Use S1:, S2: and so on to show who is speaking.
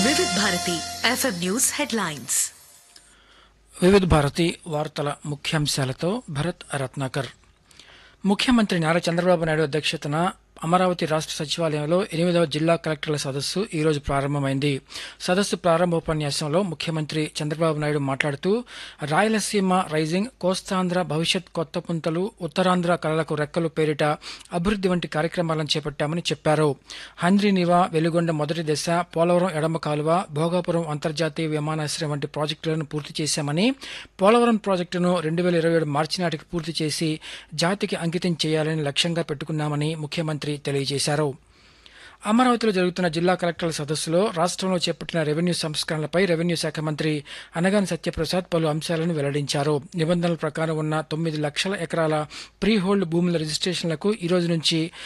S1: వివిధ Bharati FM news headlines
S2: వివిధ భారతి వార్తల ముఖ్యాంశాలతో భరత్ రత్నాకర్ ముఖ్యమంత్రి నారా చంద్రబాబు నాయుడు అధ్యక్షతన అమరావతి రాష్ట్ర సచివాలయంలో ఎనిమిదవ జిల్లా కలెక్టర్ల సదస్సు ఈ రోజు ప్రారంభమైంది సదస్సు ప్రారంభోపన్యాసంలో ముఖ్యమంత్రి చంద్రబాబు నాయుడు మాట్లాడుతూ రాయలసీమ రైజింగ్ కోస్తాంధ్ర భవిష్యత్ కొత్త పుంతలు ఉత్తరాంధ్ర కళలకు రెక్కలు పేరిట అభివృద్ధి వంటి కార్యక్రమాలను చేపట్టామని చెప్పారు హంద్రీనివా వెలుగొండ మొదటి దశ పోలవరం ఎడమ కాలువ భోగాపురం అంతర్జాతీయ విమానాశ్రయం వంటి ప్రాజెక్టులను పూర్తి చేశామని పోలవరం ప్రాజెక్టును రెండు వేల ఇరవై ఏడు మార్చి నాటికి పూర్తి చేసి జాతికి అంకితం చేయాలని లక్ష్యంగా పెట్టుకున్నామని ముఖ్యమంత్రి తెలియజేశారు అమరావతిలో జరుగుతున్న జిల్లా కలెక్టర్ల సదస్సులో రాష్ట్రంలో చేపట్టిన రెవెన్యూ సంస్కరణలపై రెవెన్యూ శాఖ మంత్రి అనగాని సత్యప్రసాద్ పలు అంశాలను వెల్లడించారు నిబంధనల ప్రకారం ఉన్న తొమ్మిది లక్షల ఎకరాల ప్రీ హోల్డ్ భూముల రిజిస్ట్రేషన్లకు ఈ రోజు నుంచి